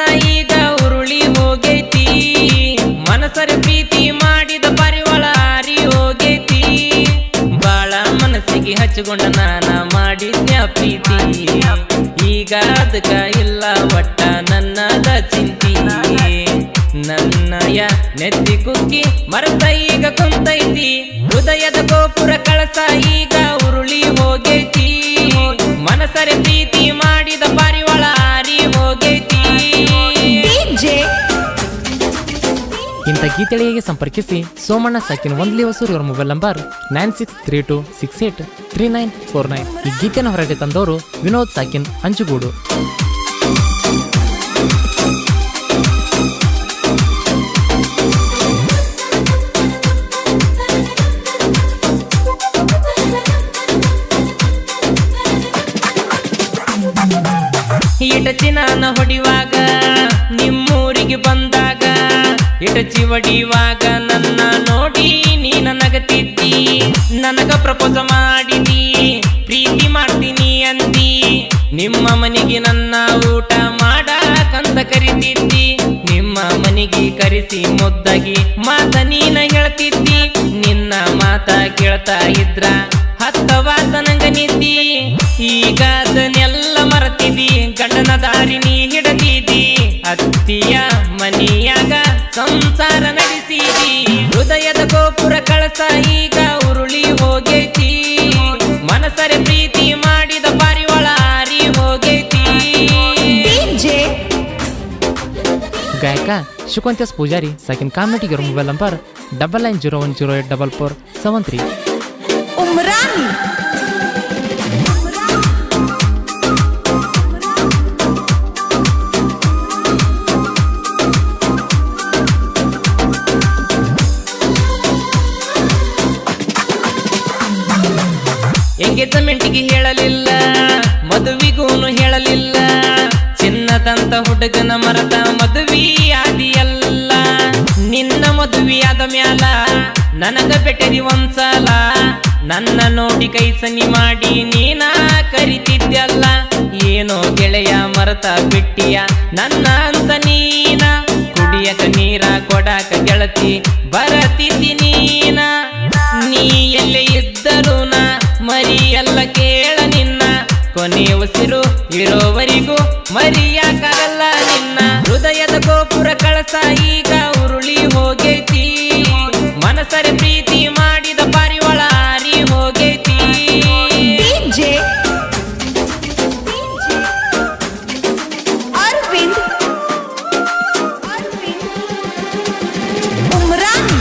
ಈಗ ಉರುಳಿ ಹೋಗೈತಿ ಮನಸರ ಪ್ರೀತಿ ಮಾಡಿದ ಪರಿವಳ ಹಾರಿ ಹೋಗೈತಿ ಬಾಳ ಮನಸ್ಸಿಗೆ ಹಚ್ಚಿಕೊಂಡ ನಾನ ಮಾಡಿದ್ಯ ಪ್ರೀತಿ ಈಗ ಅದಕ್ಕ ಇಲ್ಲ ಒಟ್ಟ ನನ್ನದ ಚಿಂತಿ ನನ್ನಯ ನೆತ್ತಿ ಕುಕ್ಕಿ ಮರತ ಈಗ ಕುಂತೈತಿ ಹೃದಯದ ಗೋಪುರ ಕಳಸ ಈಗ ಉರುಳಿ ಹೋಗೈತಿ ಮನಸರೆ ಪ್ರೀತಿ ಮಾಡಿದ ಪಾರಿವಾಳ ಹಾರಿ ಹೋಗೈತಿ ಇಂಥ ಗೀತೆಗಳಿಗೆ ಸಂಪರ್ಕಿಸಿ ಸೋಮಣ್ಣ ಸಾಕಿನ ಒಂದ್ಲಿ ಹೊಸೂರು ಇವರ mobile number nine six three two six eight three nine four nine ಈ ಗೀತೆನ ಹೊರಗೆ ತಂದವರು ವಿನೋದ್ ಸಾಕಿನ್ ಹಂಚುಗೂಡು ಇಟಚಿ ನಾನ ಹೊಡಿವಾಗ ನಿಮ್ಮೂರಿಗೆ ಬಂದಾಗ ಇಟಚಿ ಹೊಡಿವಾಗ ನನ್ನ ನೋಡಿ ನೀ ನನಗತಿದ್ದಿ ನನಗ ಪ್ರಪೋಸ ಮಾಡಿದಿ ಪ್ರೀತಿ ಮಾಡ್ತೀನಿ ಅಂದಿ ನಿಮ್ಮ ಮನೆಗೆ ನನ್ನ ಊಟ ಮಾಡಕಂತ ಕರಿತಿದ್ದಿ ನಿಮ್ಮ ಮನೆಗೆ ಕರೆಸಿ ಮುದ್ದಾಗಿ ಮಾತ ನೀನ ಹೇಳ್ತಿದ್ದಿ ನಿನ್ನ ಮಾತ ಕೇಳ್ತಾ ಇದ್ರ ಹತ್ತವಾತ ನಂಗ ನಿದ್ದಿ ಈಗ ಅದನ್ನೆಲ್ಲ ಮರತಿದಿ ಗಂಡನ ದಾರಿ ನೀ ಹಿಡದಿದಿ ಅತ್ತಿಯ ಮನಿಯಾಗ ಸಂಸಾರ ನಡೆಸಿದಿ ಹೃದಯದ ಗೋಪುರ ಕಳಸ ಈಗ ಉರುಳಿ ಹೋಗೈತಿ ಮನಸರೆ ಪ್ರೀತಿ ಮಾಡಿದ ಪಾರಿವಾಳ ಹಾರಿ ಹೋಗೈತಿ ಗಾಯಕ ಶುಕಂತ್ಯಸ್ ಪೂಜಾರಿ ಸಾಕಿನ್ ಕಾಮೆಂಟಿಗೆ ಇವರ mobile number double nine zero one zero eight double four seven three umrani ಎಂಗೇಜ್ಮೆಂಟ್ಗೆ ಹೇಳಲಿಲ್ಲ ಮದುವಿಗೂನು ಹೇಳಲಿಲ್ಲ ಚಿನ್ನದಂತ ಹುಡುಗನ ಮರದ ಮದುವೆ ಆದಿಯಲ್ಲ ನಿನ್ನ ಮದುವೆಯಾದ ಮ್ಯಾಲ ನನಗ ಬೆಟರಿ ಒಂದ್ಸಲ ನನ್ನ ನೋಡಿ ಕೈ ಸನಿ ಮಾಡಿ ನೀನ ಕರಿತಿದ್ಯಲ್ಲ ಏನೋ ಗೆಳೆಯ ಮರತ ಬಿಟ್ಟಿಯ ನನ್ನ ಅಂತ ನೀನ ಕುಡಿಯಕ ನೀರ ಕೊಡಾಕ ಗೆಳತಿ ಬರತಿದ್ದಿ ನೀನ ನೀ ಎಲ್ಲೇ ಇದ್ದರೂ ನಾ ಮರಿಯಲ್ಲ ಕೇಳ ನಿನ್ನ ಕೊನೆ ಉಸಿರು ಇರೋವರೆಗೂ ಮರಿಯಾಕಾಗಲ್ಲ ನಿನ್ನ ಹೃದಯದ ಗೋಪುರ ಕಳಸ ಈಗ ಉರುಳಿ ಹೋಗೈತಿ ಮನಸರೆ ಪ್ರೀತಿ ಮಾಡಿದ ಪಾರಿವಾಳ ಹಾರಿ ಹೋಗೈತಿ dj arvind arvind umrani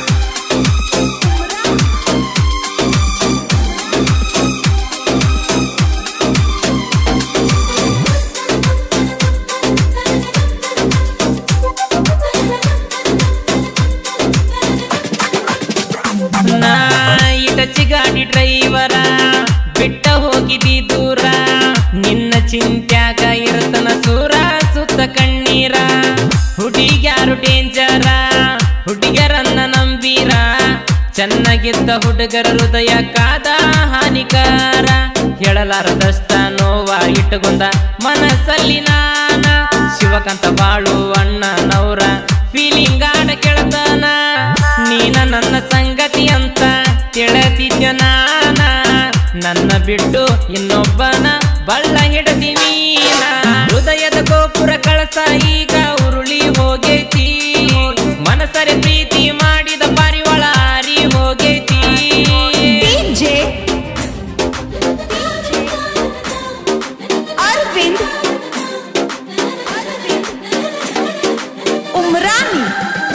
ನಾ ಇಟಚಿ ಗಾಡಿ ಡ್ರೈವರ ಬಿಟ್ಟ ಹೋಗಿದಿ ದೂರ ನಿನ್ನ ಚಿಂತ್ಯಾಗ ಇರ್ತನ ಸೂರ ಸುತ್ತ ಕಣ್ಣೀರ ಹುಡುಗ್ಯಾರು ಡೇಂಜರ ಹುಡುಗರನ್ನ ನಂಬೀರ ಚೆನ್ನಾಗಿದ್ದ ಹುಡುಗರ ಹೃದಯ ಕಾದ ಹಾನಿಕಾರ ಹೇಳಲಾರದಷ್ಟ ನೋವ ಇಟ್ಟುಕೊಂಡ ಮನಸ್ಸಲ್ಲಿ ನಾನ ಶಿವಕಾಂತ ಬಾಳು ಅಣ್ಣನವರ ಫೀಲಿಂಗ್ ಆಡ ಕೆಳತನ ನೀನ ನನ್ನ ಸಂಗತಿ ಅಂತ ತಿಳಿದಿದ್ಯ ನಾನ ನನ್ನ ಬಿಟ್ಟು ಇನ್ನೊಬ್ಬನ ಬಳ್ಳ ಹಿಡದಿ ನೀನ ಹೃದಯದ ಗೋಪುರ ಕಳಸ ಈಗ ಉರುಳಿ ಹೋಗೈತಿ ಮನಸರೆ ಪ್ರೀತಿ ಮಾಡಿದ ಪಾರಿವಾಳ ಹಾರಿ ಹೋಗೈತಿ dj arvind umrani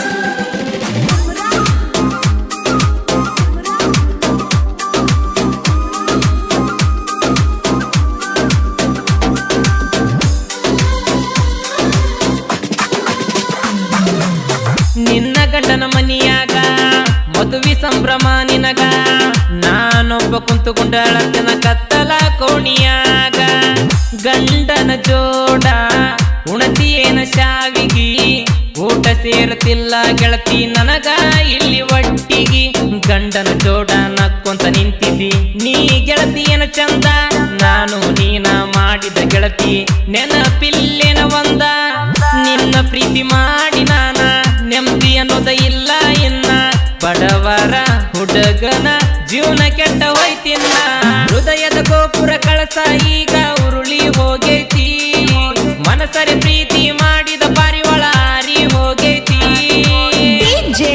ನಿನ್ನ ಗಂಡನ ಮನಿಯಾಗ ಮದುವೆ ಸಂಭ್ರಮ ನಿನಗ ನಾನೊಬ್ಬ ಕುಂತುಕೊಂಡಳಂತನ ಕತ್ತಲ ಕೋಣಿಯಾಗ ಗಂಡನ ಜೋಡ ಉಣತಿಯೇನ ಶಾವಿಗಿ ಊಟ ಸೇರ್ತಿಲ್ಲ ಗೆಳತಿ ನನಗ ಇಲ್ಲಿ ಒಟ್ಟಿಗಿ ಗಂಡನ ಜೋಡ ನಕ್ಕೊಂತ ನಿಂತಿದ್ದಿ ನೀ ಗೆಳತಿಯನ ಚಂದ ನಾನು ನೀನ ಮಾಡಿದ ಗೆಳತಿ ನೆನಪಿಲ್ಲೇನ ಒಂದ ಬಡವರ ಹುಡುಗನ ಜೀವನ ಕೆಟ್ಟ ಹೋಯ್ತಿನ್ನ ಹೃದಯದ ಗೋಪುರ ಕಳಸ ಈಗ ಉರುಳಿ ಹೋಗೈತಿ ಮನಸರೆ ಪ್ರೀತಿ ಮಾಡಿದ ಪಾರಿವಾಳ ಹಾರಿ ಹೋಗೈತಿ ಡಿಜೆ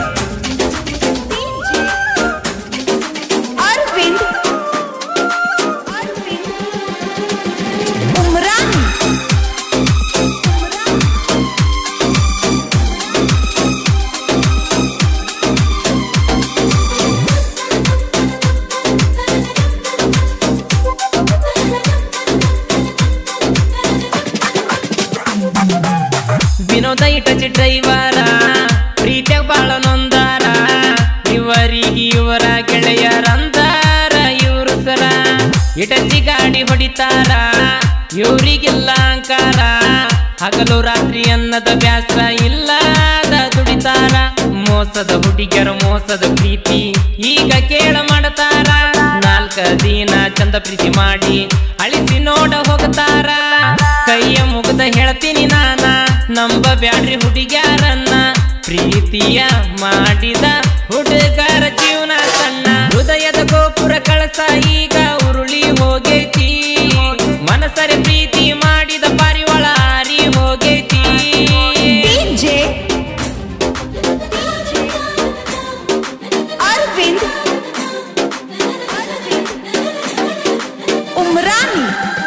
ಅರವಿಂದ್ ಉಮ್ರಾನ್ ವಿನೋದ ಇಟಚಿ ಡ್ರೈವರ ಪ್ರೀತಿಯ ಬಾಳ ನೊಂದಾರ ಇವರಿಗೆ ಇವರ ಗೆಳೆಯರಂದಾರ ಇವರು ಸರ ಇಟಚಿ ಗಾಡಿ ಹೊಡಿತಾರ ಇವರಿಗೆಲ್ಲ ಅಂಕಾರ ಹಗಲು ರಾತ್ರಿ ಅನ್ನದ ಬ್ಯಾಸರ ಇಲ್ಲದ ದುಡಿತಾರ ಮೋಸದ ಹುಡುಗಿಯರ ಮೋಸದ ಪ್ರೀತಿ ಈಗ ಕೇಳ ಮಾಡತಾರ ನಾಲ್ಕ ದಿನ ಚಂದ ಪ್ರೀತಿ ಮಾಡಿ ಅಳಿಸಿ ನೋಡ ಹೋಗ್ತಾರ ಕೈಯ ಮುಗ್ದ ಹೇಳ್ತೀನಿ ನಾನ ನಂಬ ಬ್ಯಾಡ್ರಿ ಹುಡುಗ್ಯಾರನ್ನ ಪ್ರೀತಿಯ ಮಾಡಿದ ಹುಡುಗರ ಜೀವನ ಸಣ್ಣ ಹೃದಯದ ಗೋಪುರ ಕಳಸ ಈಗ ಉರುಳಿ ಹೋಗೈತಿ ಮನಸರೆ ಪ್ರೀತಿ ಮಾಡಿದ ಪಾರಿವಾಳ ಹಾರಿ ಹೋಗೈತಿ ಡಿಜೆ ಅರವಿಂದ್ ಉಮ್ರಾನಿ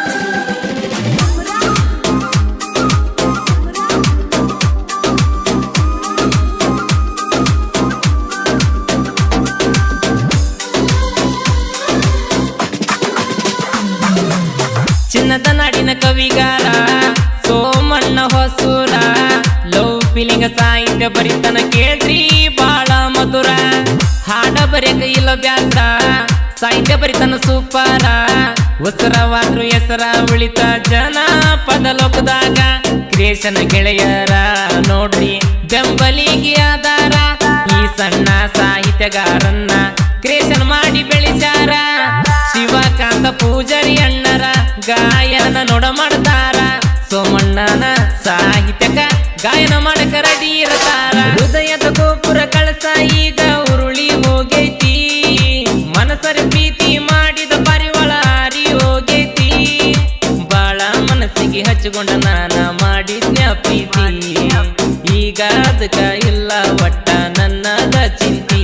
ಚಿನ್ನದ ನಾಡಿನ ಕವಿಗಾರ ಸೋಮಣ್ಣ ಹೊಸೂರ ಲವ್ ಫೀಲಿಂಗ್ ಸಾಹಿತ್ಯ ಬರಿತನ ಕೇಳ್ರಿ ಬಾಳ ಮಧುರ ಹಾಡ ಬರೆಯಕ ಇಲ್ಲ ಬ್ಯಾಸ ಸಾಹಿತ್ಯ ಬರಿತನ ಸೂಪರ ಉಸರವಾದ್ರು ಹೆಸರ ಉಳಿತ ಜನ ಪದ ಲೋಕದಾಗ ಕ್ರಿಯೇಷನ್ ಗೆಳೆಯರ ನೋಡ್ರಿ ಬೆಂಬಲಿಗೆ ಆಧಾರ ಈ ಸಣ್ಣ ಸಾಹಿತ್ಯಗಾರನ್ನ ಕ್ರಿಯೇಷನ್ ಮಾಡಿ ಬೆಳೆಸ್ಯಾರ ಶಿವಕಾಂತ ಪೂಜಾರಿ ಅಣ್ಣರ ಗಾಯನ ನೋಡ ಮಾಡ್ತಾರ ಸೋಮಣ್ಣನ ಸಾಹಿತ್ಯಕ ಗಾಯನ ಮಾಡಕ ರೆಡಿ ಇರತಾರ ಹೃದಯದ ಗೋಪುರ ಕಳಸ ಈಗ ಉರುಳಿ ಹೋಗೈತಿ ಮನಸರ ಪ್ರೀತಿ ಮಾಡಿದ ಪರಿವಾಳ ಹಾರಿ ಹೋಗೈತಿ ಬಾಳ ಮನಸ್ಸಿಗೆ ಹಚ್ಚಿಕೊಂಡ ನಾನ ಮಾಡಿದ್ನ ಪ್ರೀತಿ ಈಗ ಅದಕ್ಕ ಇಲ್ಲ ಒಟ್ಟ ನನ್ನದ ಚಿಂತಿ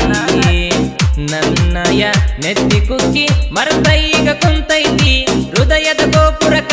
ನನ್ನಯ ನೆತ್ತಿ ಕುಕ್ಕಿ ಮರತ ಈಗ ಕುಂತೈತಿ ಹೃದಯದ ಗೋಪುರ